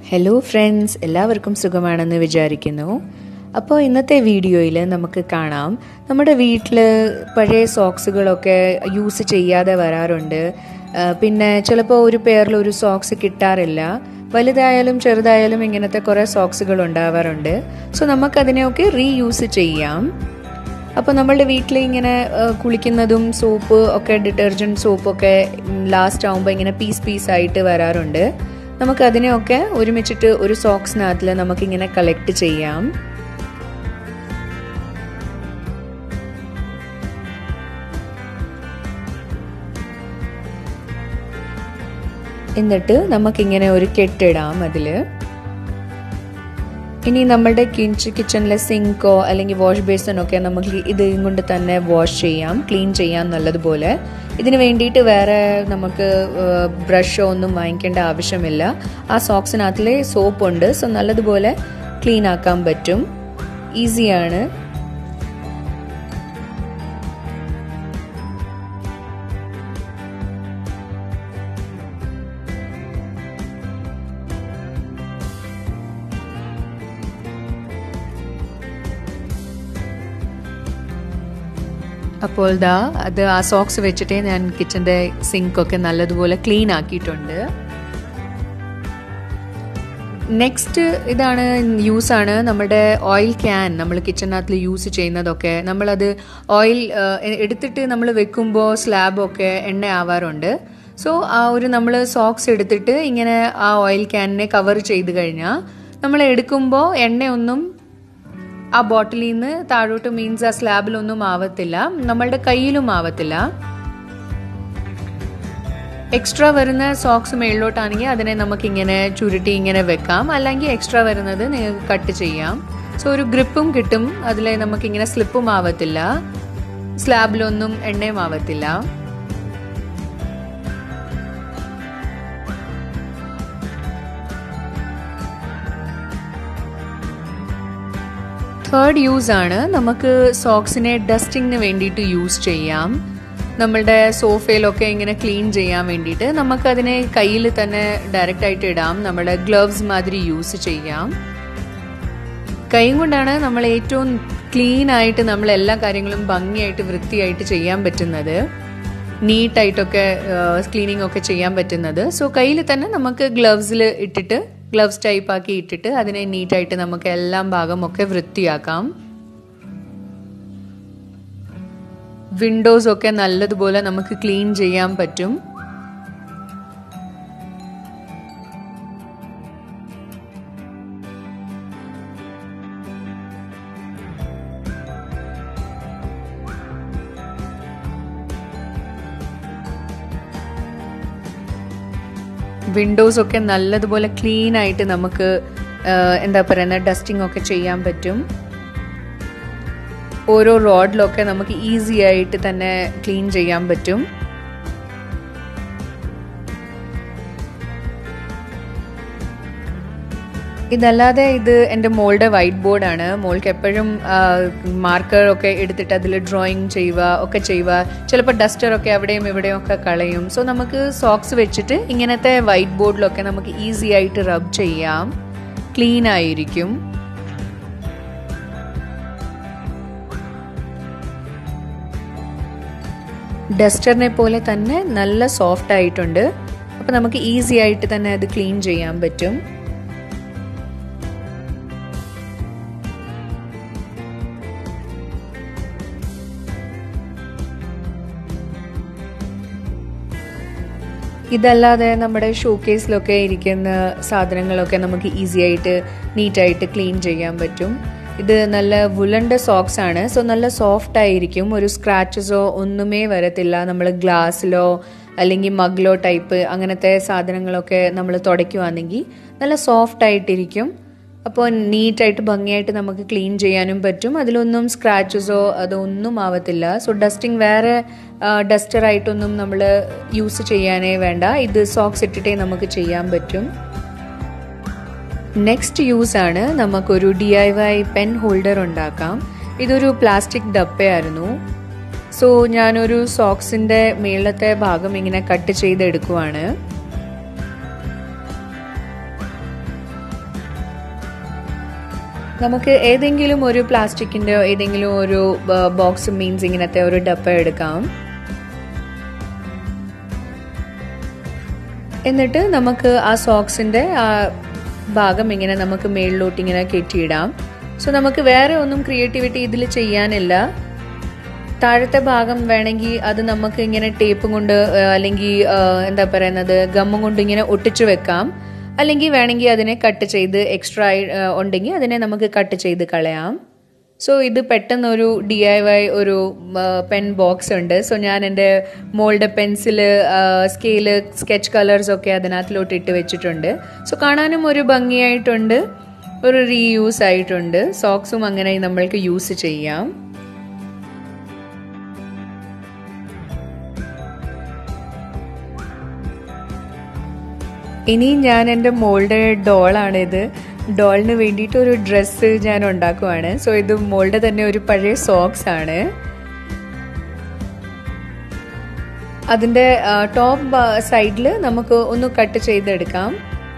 hello friends എല്ലാവർക്കും സുഖമാണെന്ന് വിചാരിക്കുന്നു അപ്പോൾ ഇന്നത്തെ വീഡിയോയിൽ നമുക്ക് കാണാം നമ്മുടെ വീട്ടിൽ പഴയ സോക്സുകളൊക്കെ യൂസ് ചെയ്യാതെ വരാറുണ്ട് ആ, പിന്നെ ചിലപ്പോൾ ഒരു പേരിൽ ഒരു സോക്സ് കിട്ടാറില്ല വലുതായാലും ചെറുതായാലും ഇങ്ങനത്തെ കുറേ സോക്സുകൾ ഉണ്ടാവാറുണ്ട് സോ നമുക്കതിനെയൊക്കെ റീയൂസ് ചെയ്യാം അപ്പോൾ നമ്മളുടെ വീട്ടിൽ ഇങ്ങനെ ആ, കുളിക്കുന്നതും സോപ്പ് ഒക്കെ ഡിറ്റർജൻറ്റ് സോപ്പൊക്കെ ലാസ്റ്റ് ആകുമ്പോൾ ഇങ്ങനെ പീസ് പീസ് ആയിട്ട് വരാറുണ്ട് നമുക്ക് അതിനെയൊക്കെ ഒരുമിച്ചിട്ട് ഒരു സോക്സിനകത്തിൽ നമുക്കിങ്ങനെ കളക്ട് ചെയ്യാം എന്നിട്ട് നമുക്കിങ്ങനെ ഒരു കെട്ടിടാം അതിൽ ഇനി നമ്മളുടെ കിച്ച് കിച്ചണിലെ സിങ്കോ അല്ലെങ്കിൽ വാഷ് ബേസിനോ ഒക്കെ നമുക്ക് ഇത് കൊണ്ട് തന്നെ വാഷ് ചെയ്യാം ക്ലീൻ ചെയ്യാം നല്ലതുപോലെ ഇതിന് വേണ്ടിയിട്ട് വേറെ നമുക്ക് ബ്രഷോ ഒന്നും വാങ്ങിക്കേണ്ട ആവശ്യമില്ല ആ സോക്സിനകത്തിലെ സോപ്പ് ഉണ്ട് സോ നല്ലതുപോലെ ക്ലീൻ ആക്കാൻ പറ്റും ഈസിയാണ് അപ്പോൾ ദാ അത് ആ സോക്സ് വെച്ചിട്ടേ ഞാൻ കിച്ചൻ്റെ സിങ്കൊക്കെ നല്ലതുപോലെ ക്ലീൻ ആക്കിയിട്ടുണ്ട് നെക്സ്റ്റ് ഇതാണ് യൂസ് ആണ് നമ്മുടെ ഓയിൽ ക്യാൻ നമ്മൾ കിച്ചണിനകത്തിൽ യൂസ് ചെയ്യുന്നതൊക്കെ നമ്മളത് ഓയിൽ എടുത്തിട്ട് നമ്മൾ വെക്കുമ്പോൾ സ്ലാബൊക്കെ എണ്ണ ആവാറുണ്ട് സോ ആ ഒരു നമ്മൾ സോക്സ് എടുത്തിട്ട് ഇങ്ങനെ ആ ഓയിൽ ക്യാനിനെ കവർ ചെയ്ത് കഴിഞ്ഞാൽ നമ്മൾ എടുക്കുമ്പോൾ എണ്ണയൊന്നും ആ ബോട്ടിലിൽ നിന്ന് താഴോട്ട് മീൻസ് ആ സ്ലാബിലൊന്നും ആവത്തില്ല നമ്മളുടെ കയ്യിലും ആവത്തില്ല എക്സ്ട്രാ വരുന്ന സോക്സ് മേളിലോട്ടാണെങ്കിൽ അതിനെ നമുക്ക് ഇങ്ങനെ ചുരുട്ടി ഇങ്ങനെ വെക്കാം അല്ലെങ്കിൽ എക്സ്ട്രാ വരുന്നത് നിങ്ങൾക്ക് കട്ട് ചെയ്യാം സോ ഒരു ഗ്രിപ്പും കിട്ടും അതിൽ നമുക്കിങ്ങനെ സ്ലിപ്പും ആവത്തില്ല സ്ലാബിലൊന്നും എണ്ണയും ആവത്തില്ല തേർഡ് യൂസ് ആണ് നമുക്ക് സോക്സിനെ ഡസ്റ്റിങ്ങിന് വേണ്ടിയിട്ട് യൂസ് ചെയ്യാം നമ്മളുടെ സോഫയിലൊക്കെ ഇങ്ങനെ ക്ലീൻ ചെയ്യാൻ വേണ്ടിയിട്ട് നമുക്കതിനെ കയ്യിൽ തന്നെ ഡയറക്റ്റ് ആയിട്ട് ഇടാം നമ്മുടെ ഗ്ലവ്സ് മാതിരി യൂസ് ചെയ്യാം കൈ കൊണ്ടാണ് നമ്മൾ ഏറ്റവും ക്ലീൻ ആയിട്ട് നമ്മൾ എല്ലാ കാര്യങ്ങളും ഭംഗിയായിട്ട് വൃത്തിയായിട്ട് ചെയ്യാൻ പറ്റുന്നത് നീറ്റായിട്ടൊക്കെ ക്ലീനിങ് ഒക്കെ ചെയ്യാൻ പറ്റുന്നത് സോ കയ്യിൽ തന്നെ നമുക്ക് ഗ്ലവ്സിൽ ഇട്ടിട്ട് ഗ്ലവ്സ് ടൈപ്പ് ആക്കി ഇട്ടിട്ട് അതിനെ നീറ്റായിട്ട് നമുക്ക് എല്ലാം ഭാഗം ഒക്കെ വൃത്തിയാക്കാം വിൻഡോസ് ഒക്കെ നല്ലതുപോലെ നമുക്ക് ക്ലീൻ ചെയ്യാൻ പറ്റും വിൻഡോസ് ഒക്കെ നല്ലതുപോലെ ക്ലീൻ ആയിട്ട് നമുക്ക് എന്താ പറയുന്ന ഡസ്റ്റിംഗ് ഒക്കെ ചെയ്യാൻ പറ്റും ഓരോ റോഡിലൊക്കെ നമുക്ക് ഈസി ആയിട്ട് തന്നെ ക്ലീൻ ചെയ്യാൻ പറ്റും ഇതല്ലാതെ ഇത് എൻ്റെ മോളുടെ വൈറ്റ് ബോർഡാണ് മോൾക്ക് എപ്പോഴും മാർക്കർ ഒക്കെ എടുത്തിട്ട് അതിൽ ഡ്രോയിങ് ചെയ്യുക ഒക്കെ ചെയ്യുക ചിലപ്പോൾ ഡസ്റ്ററൊക്കെ അവിടെയും ഇവിടെയും ഒക്കെ കളയും സോ നമുക്ക് സോക്സ് വെച്ചിട്ട് ഇങ്ങനത്തെ വൈറ്റ് ബോർഡിലൊക്കെ നമുക്ക് ഈസി ആയിട്ട് റബ് ചെയ്യാം ക്ലീൻ ആയിരിക്കും ഡസ്റ്ററിനെ പോലെ തന്നെ നല്ല സോഫ്റ്റ് ആയിട്ടുണ്ട് അപ്പോൾ നമുക്ക് ഈസി ആയിട്ട് തന്നെ അത് ക്ലീൻ ചെയ്യാൻ പറ്റും ഇതല്ലാതെ നമ്മുടെ ഷോക്കേസിലൊക്കെ ഇരിക്കുന്ന സാധനങ്ങളൊക്കെ നമുക്ക് ഈസി ആയിട്ട് നീറ്റായിട്ട് ക്ലീൻ ചെയ്യാൻ പറ്റും ഇത് നല്ല വുളൻ്റെ സോക്സ് ആണ് സോ നല്ല സോഫ്റ്റ് ആയിരിക്കും ഒരു സ്ക്രാച്ചസോ ഒന്നുമേ വരത്തില്ല നമ്മൾ ഗ്ലാസ്സിലോ അല്ലെങ്കിൽ മഗ്ലോ ടൈപ്പ് അങ്ങനത്തെ സാധനങ്ങളൊക്കെ നമ്മൾ തുടയ്ക്കുവാണെങ്കിൽ നല്ല സോഫ്റ്റ് ആയിട്ടിരിക്കും അപ്പോൾ നീറ്റായിട്ട് ഭംഗിയായിട്ട് നമുക്ക് ക്ലീൻ ചെയ്യാനും പറ്റും അതിലൊന്നും സ്ക്രാച്ചസോ അതൊന്നും ആവത്തില്ല സോ ഡസ്റ്റിംഗ് വേറെ ഡസ്റ്ററായിട്ടൊന്നും നമ്മൾ യൂസ് ചെയ്യാനേ വേണ്ട ഇത് സോക്സ് ഇട്ടിട്ടേ നമുക്ക് ചെയ്യാൻ പറ്റും നെക്സ്റ്റ് യൂസ് ആണ് നമുക്കൊരു D I Y pen holder ഉണ്ടാക്കാം ഇതൊരു പ്ലാസ്റ്റിക് ഡപ്പയായിരുന്നു സോ ഞാനൊരു സോക്സിൻ്റെ മേളത്തെ ഭാഗം ഇങ്ങനെ കട്ട് ചെയ്തെടുക്കുവാണ് നമുക്ക് ഏതെങ്കിലും ഒരു പ്ലാസ്റ്റിക്കിൻ്റെ ഏതെങ്കിലും ഒരു ബോക്സ് മീൻസ് ഇങ്ങനത്തെ ഒരു ഡപ്പ എടുക്കാം എന്നിട്ട് നമുക്ക് ആ സോക്സിൻ്റെ ആ ഭാഗം ഇങ്ങനെ നമുക്ക് മേളിലോട്ട് ഇങ്ങനെ കെട്ടിയിടാം സോ നമുക്ക് വേറെ ഒന്നും ക്രിയേറ്റിവിറ്റി ഇതിൽ ചെയ്യാനില്ല താഴത്തെ ഭാഗം വേണമെങ്കിൽ അത് നമുക്ക് ഇങ്ങനെ ടേപ്പ് കൊണ്ട് അല്ലെങ്കിൽ എന്താ പറയുന്നത് ഗമ്മും കൊണ്ട് ഇങ്ങനെ ഒട്ടിച്ചു വെക്കാം അല്ലെങ്കിൽ വേണമെങ്കിൽ അതിനെ കട്ട് ചെയ്ത് എക്സ്ട്രാ ഉണ്ടെങ്കിൽ അതിനെ നമുക്ക് കട്ട് ചെയ്ത് കളയാം സോ ഇത് പെട്ടെന്ന് ഒരു ഡി ഐ വൈ ഒരു പെൻ ബോക്സ് ഉണ്ട് സോ ഞാൻ എൻ്റെ മോളുടെ പെൻസില് സ്കെയില് സ്കെച്ച് കളേഴ്സ് ഒക്കെ അതിനകത്തിലോട്ട് ഇട്ട് വെച്ചിട്ടുണ്ട് സോ കാണാനും ഒരു ഭംഗിയായിട്ടുണ്ട് ഒരു റീയൂസ് ആയിട്ടുണ്ട് സോക്സും അങ്ങനെ നമ്മൾക്ക് യൂസ് ചെയ്യാം ഇനി ഞാൻ എൻ്റെ മോളുടെ ഡോളാണിത് ഡോളിന് വേണ്ടിയിട്ട് ഒരു ഡ്രസ്സ് ഞാൻ ഉണ്ടാക്കുവാണ് സോ ഇത് മോളുടെ തന്നെ ഒരു പഴയ സോക്സ് ആണ് അതിൻ്റെ ടോപ്പ് സൈഡിൽ നമുക്ക് ഒന്ന് കട്ട് ചെയ്തെടുക്കാം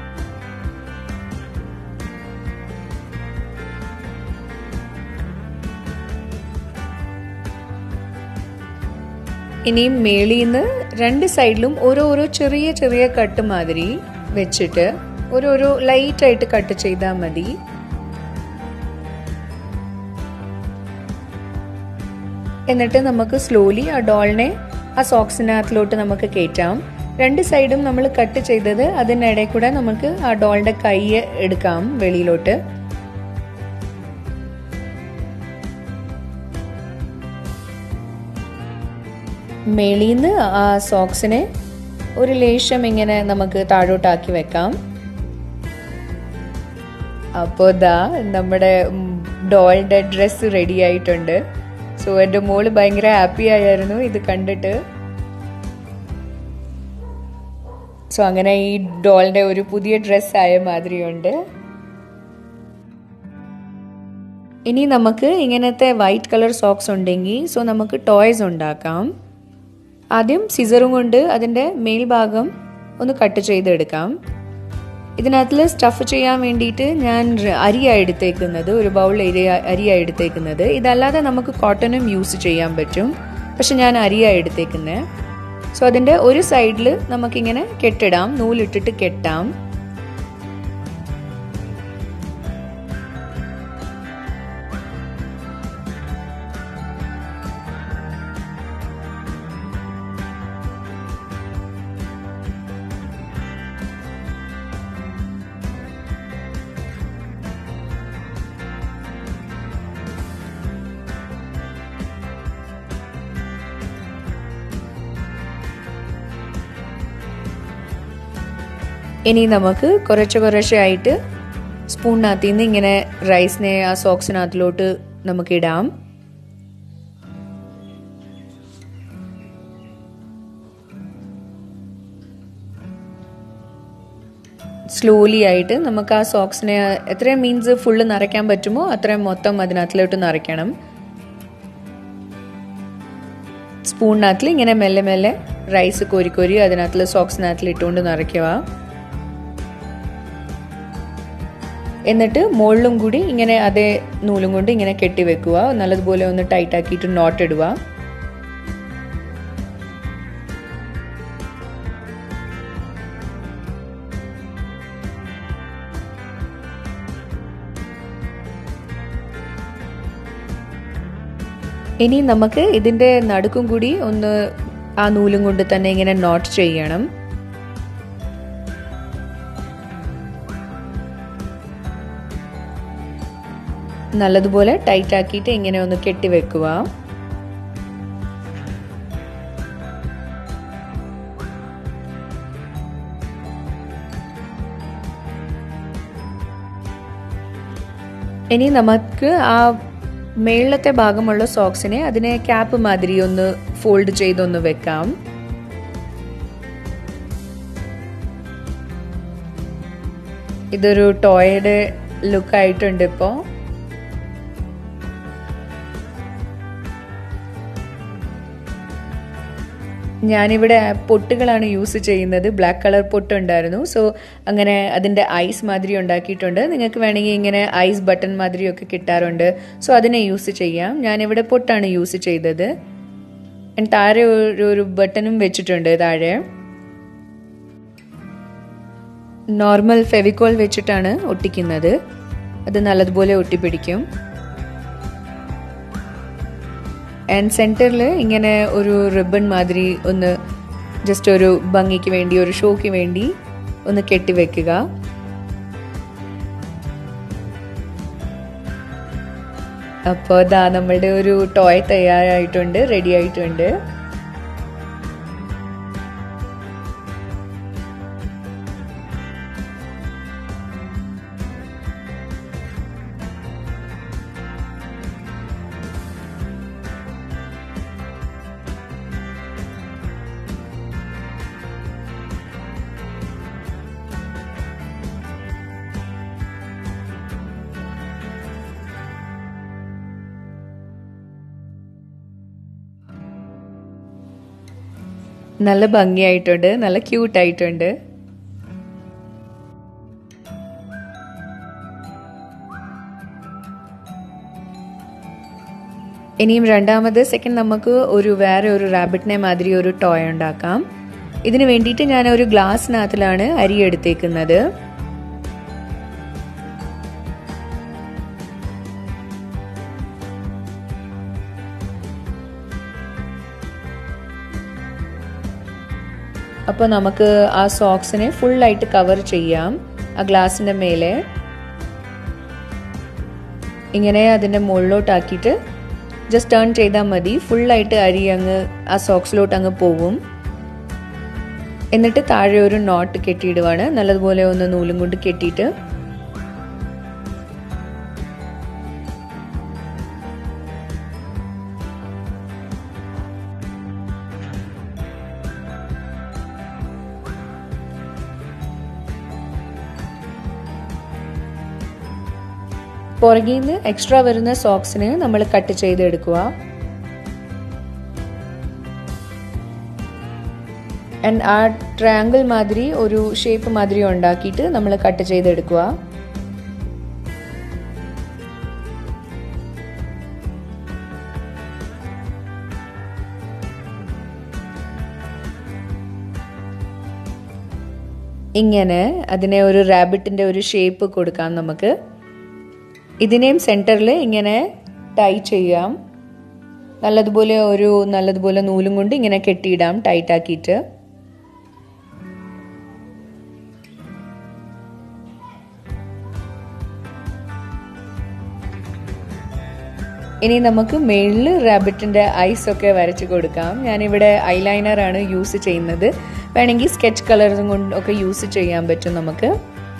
ഇനിയും മേളിൽ നിന്ന് രണ്ട് സൈഡിലും ഓരോരോ ചെറിയ ചെറിയ കട്ട് മാതിരി വെച്ചിട്ട് ഓരോരോ ലൈറ്റായിട്ട് കട്ട് ചെയ്താൽ മതി എന്നിട്ട് നമുക്ക് സ്ലോലി ആ ഡോളിനെ ആ സോക്സിനകത്തിലോട്ട് നമുക്ക് കയറ്റാം രണ്ട് സൈഡും നമ്മൾ കട്ട് ചെയ്തത് അതിനിടെ കൂടെ നമുക്ക് ആ ഡോളിന്റെ കൈ എടുക്കാം വെളിയിലോട്ട് മേളിന്ന് ആ സോക്സിനെ ഒരു ലേശം ഇങ്ങനെ നമുക്ക് താഴോട്ടാക്കി വെക്കാം അപ്പോൾ ദാ നമ്മുടെ ഡോളിൻ്റെ ഡ്രസ്സ് റെഡി ആയിട്ടുണ്ട് സോ എൻ്റെ മോള് ഭയങ്കര ഹാപ്പി ആയിരുന്നു ഇത് കണ്ടിട്ട് സോ അങ്ങനെ ഈ ഡോളിൻ്റെ ഒരു പുതിയ ഡ്രസ്സ് ആയ മാതിരിയുണ്ട് ഇനി നമുക്ക് ഇങ്ങനത്തെ വൈറ്റ് കളർ സോക്സ് ഉണ്ടെങ്കിൽ സോ നമുക്ക് ടോയ്സ് ഉണ്ടാക്കാം ആദ്യം സിസറും കൊണ്ട് അതിൻ്റെ മേൽഭാഗം ഒന്ന് കട്ട് ചെയ്തെടുക്കാം ഇതിനകത്തിൽ സ്റ്റഫ് ചെയ്യാൻ വേണ്ടിയിട്ട് ഞാൻ അരിയാണ് എടുത്തേക്കുന്നത് ഒരു ബൗൾ ഏരിയ അരിയാണ് എടുത്തേക്കുന്നത് ഇതല്ലാതെ നമുക്ക് കോട്ടണും യൂസ് ചെയ്യാൻ പറ്റും പക്ഷെ ഞാൻ അരിയാണ് എടുത്തേക്കുന്നത് സോ അതിൻ്റെ ഒരു സൈഡിൽ നമുക്കിങ്ങനെ കെട്ടിടാം നൂലിട്ടിട്ട് കെട്ടാം ഇനി നമുക്ക് കുറച്ച് കുറച്ചായിട്ട് സ്പൂണിനകത്ത് നിന്ന് ഇങ്ങനെ റൈസിനെ ആ സോക്സിനകത്തിലോട്ട് നമുക്ക് ഇടാം സ്ലോലി ആയിട്ട് നമുക്ക് ആ സോക്സിനെ എത്രയും മീൻസ് ഫുള്ള് നിറയ്ക്കാൻ പറ്റുമോ അത്രയും മൊത്തം അതിനകത്തിലോട്ട് നിറയ്ക്കണം സ്പൂണിനകത്തിൽ ഇങ്ങനെ മെല്ലെ മെല്ലെ റൈസ് കോരി കോരി അതിനകത്തിൽ സോക്സിനകത്തിൽ ഇട്ടുകൊണ്ട് നിറയ്ക്കുക എന്നിട്ട് മുകളിലും കൂടി ഇങ്ങനെ അതേ നൂലും കൊണ്ട് ഇങ്ങനെ കെട്ടി വെക്കുക നല്ലതുപോലെ ഒന്ന് ടൈറ്റ് ആക്കിയിട്ട് നോട്ട് ഇടുക ഇനി നമുക്ക് ഇതിൻ്റെ നടുക്കും കൂടി ഒന്ന് ആ നൂലും കൊണ്ട് തന്നെ ഇങ്ങനെ നോട്ട് ചെയ്യണം നല്ലതുപോലെ ടൈറ്റ് ആക്കിയിട്ട് ഇങ്ങനെ ഒന്ന് കെട്ടിവെക്കുക ഇനി നമുക്ക് ആ മേളിലത്തെ ഭാഗമുള്ള സോക്സിനെ അതിനെ ക്യാപ്പ് മാതിരി ഒന്ന് ഫോൾഡ് ചെയ്തൊന്ന് വെക്കാം ഇതൊരു ടോയുടെ ലുക്ക് ആയിട്ടുണ്ട് ഇപ്പോൾ ഞാനിവിടെ പൊട്ടുകളാണ് യൂസ് ചെയ്യുന്നത് ബ്ലാക്ക് കളർ പൊട്ട് ഉണ്ടായിരുന്നു സോ അങ്ങനെ അതിൻ്റെ ഐസ് മാതിരി ഉണ്ടാക്കിയിട്ടുണ്ട് നിങ്ങൾക്ക് വേണമെങ്കിൽ ഇങ്ങനെ ഐസ് ബട്ടൺ മാതിരിയൊക്കെ കിട്ടാറുണ്ട് സോ അതിനെ യൂസ് ചെയ്യാം ഞാനിവിടെ പൊട്ടാണ് യൂസ് ചെയ്തത് താഴെ ഒരു ഒരു ബട്ടണും വെച്ചിട്ടുണ്ട് താഴെ നോർമൽ ഫെവിക്കോൾ വെച്ചിട്ടാണ് ഒട്ടിക്കുന്നത് അത് നല്ലതുപോലെ ഒട്ടിപ്പിടിക്കും ആൻഡ് സെൻറ്ററിൽ ഇങ്ങനെ ഒരു റിബൺ മാതിരി ഒന്ന് ജസ്റ്റ് ഒരു ഭംഗിക്ക് വേണ്ടി ഒരു ഷോയ്ക്ക് വേണ്ടി ഒന്ന് കെട്ടിവെക്കുക അപ്പോൾ ഇതാ നമ്മളുടെ ഒരു ടോയ് തയ്യാറായിട്ടുണ്ട് റെഡി ആയിട്ടുണ്ട് നല്ല ഭംഗിയായിട്ടുണ്ട് നല്ല ക്യൂട്ടായിട്ടുണ്ട് ഇനിയും രണ്ടാമത് സെക്കൻഡ് നമുക്ക് ഒരു വേറെ ഒരു റാബിറ്റിനെ മാതിരി ഒരു ടോയ് ഉണ്ടാക്കാം ഇതിന് വേണ്ടിയിട്ട് ഞാൻ ഒരു ഗ്ലാസ്സിനകത്തിലാണ് അരി എടുത്തേക്കുന്നത് അപ്പോൾ നമുക്ക് ആ സോക്സിനെ ഫുള്ളായിട്ട് കവർ ചെയ്യാം ആ ഗ്ലാസിൻ്റെ മേലെ ഇങ്ങനെ അതിൻ്റെ മുകളിലോട്ടാക്കിയിട്ട് ജസ്റ്റ് ടേൺ ചെയ്താൽ മതി ഫുള്ളായിട്ട് അരി അങ്ങ് ആ സോക്സിലോട്ട് അങ്ങ് പോകും എന്നിട്ട് താഴെ ഒരു നോട്ട് കെട്ടിയിടുവാണ് നല്ലതുപോലെ ഒന്ന് നൂലും കൊണ്ട് കെട്ടിയിട്ട് പുറകിൽ നിന്ന് എക്സ്ട്രാ വരുന്ന സോക്സിന് നമ്മൾ കട്ട് ചെയ്തെടുക്കുക ആൻഡ് ആ ട്രയാങ്കിൾ മാതിരി ഒരു ഷേപ്പ് മാതിരി ഉണ്ടാക്കിയിട്ട് നമ്മൾ കട്ട് ചെയ്തെടുക്കുക ഇങ്ങനെ അതിനെ ഒരു റാബിറ്റിൻ്റെ ഒരു ഷേപ്പ് കൊടുക്കാം നമുക്ക് ഇതിനെയും സെൻറ്ററിൽ ഇങ്ങനെ ടൈ ചെയ്യാം നല്ലതുപോലെ ഒരു നല്ലതുപോലെ നൂലും കൊണ്ട് ഇങ്ങനെ കെട്ടിയിടാം ടൈറ്റ് ആക്കിയിട്ട് ഇനി നമുക്ക് മേളിൽ റാബിറ്റിൻ്റെ ഐസ് ഒക്കെ വരച്ച് കൊടുക്കാം ഞാനിവിടെ ഐലൈനർ ആണ് യൂസ് ചെയ്യുന്നത് വേണമെങ്കിൽ സ്കെച്ച് കളറും കൊണ്ട് ഒക്കെ യൂസ് ചെയ്യാൻ പറ്റും നമുക്ക്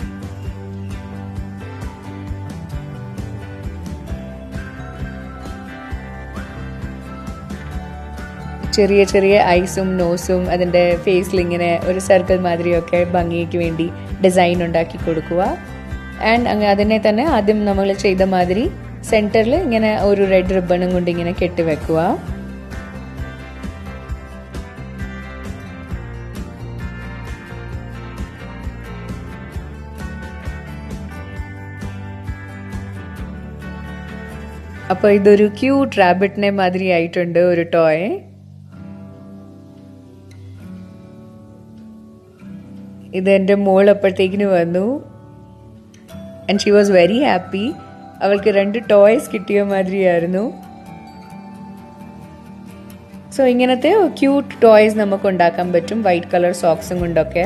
ചെറിയ ചെറിയ ഐസും നോസും അതിൻ്റെ ഫേസിൽ ഇങ്ങനെ ഒരു സർക്കിൾ മാതിരിയൊക്കെ ഭംഗിക്ക് വേണ്ടി ഡിസൈൻ ഉണ്ടാക്കി കൊടുക്കുക ആൻഡ് അങ്ങ് അതിനെ തന്നെ ആദ്യം നമ്മൾ ചെയ്ത മാതിരി സെൻറ്ററിൽ ഇങ്ങനെ ഒരു റെഡ് റിബണും കൊണ്ട് ഇങ്ങനെ കെട്ടിവെക്കുക അപ്പോൾ ഇതൊരു ക്യൂട്ട് റാബിറ്റിനെ മാതിരി ആയിട്ടുണ്ട് ഒരു ടോയ് ഇത് എൻ്റെ മോൾ അപ്പോഴത്തേക്കിന് വന്നു and she was very happy അവൾക്ക് രണ്ട് ടോയ്സ് കിട്ടിയ മാതിരിയായിരുന്നു സോ ഇങ്ങനത്തെ ക്യൂട്ട് ടോയ്സ് നമുക്ക് ഉണ്ടാക്കാൻ പറ്റും വൈറ്റ് കളർ സോക്സും കൊണ്ടൊക്കെ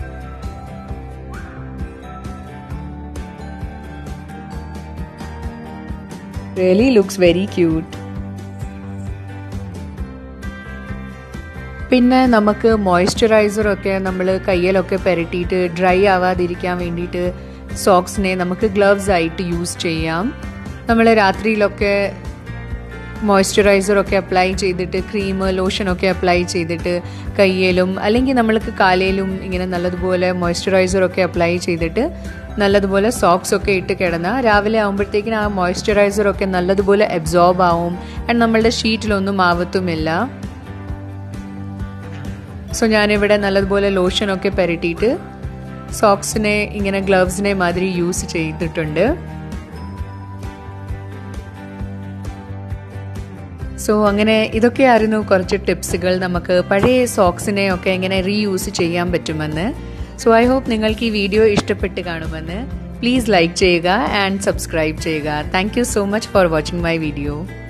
റിയലി ലുക്സ് വെരി ക്യൂട്ട് പിന്നെ നമുക്ക് മോയ്സ്ചറൈസറൊക്കെ നമ്മൾ കയ്യിലൊക്കെ പുരട്ടിയിട്ട് ഡ്രൈ ആവാതിരിക്കാൻ വേണ്ടിയിട്ട് സോക്സിനെ നമുക്ക് ഗ്ലവ്സ് ആയിട്ട് യൂസ് ചെയ്യാം നമ്മൾ രാത്രിയിലൊക്കെ മോയ്സ്ചറൈസറൊക്കെ അപ്ലൈ ചെയ്തിട്ട് ക്രീം ലോഷനൊക്കെ അപ്ലൈ ചെയ്തിട്ട് കയ്യിലും അല്ലെങ്കിൽ നമ്മൾക്ക് കാലയിലും ഇങ്ങനെ നല്ലതുപോലെ മോയ്സ്ചറൈസറൊക്കെ അപ്ലൈ ചെയ്തിട്ട് നല്ലതുപോലെ സോക്സ് ഒക്കെ ഇട്ട് കിടന്നാൽ രാവിലെ ആകുമ്പോഴത്തേക്കിന് ആ മോയ്സ്ചറൈസറൊക്കെ നല്ലതുപോലെ അബ്സോർബ് ആവും ആൻഡ് നമ്മളുടെ ഷീറ്റിലൊന്നും ആവത്തുമില്ല സോ ഞാനിവിടെ നല്ലതുപോലെ ലോഷനൊക്കെ പുരട്ടിയിട്ട് സോക്സിനെ ഇങ്ങനെ ഗ്ലവ്സിനെ മാതിരി യൂസ് ചെയ്തിട്ടുണ്ട് സോ അങ്ങനെ ഇതൊക്കെയായിരുന്നു കുറച്ച് ടിപ്സുകൾ നമുക്ക് പഴയ സോക്സിനെ ഒക്കെ എങ്ങനെ റീയൂസ് ചെയ്യാൻ പറ്റുമെന്ന് സോ ഐ ഹോപ്പ് നിങ്ങൾക്ക് ഈ വീഡിയോ ഇഷ്ടപ്പെട്ട് കാണുമെന്ന് പ്ലീസ് ലൈക്ക് ചെയ്യുക ആൻഡ് സബ്സ്ക്രൈബ് ചെയ്യുക thank you so much for watching my video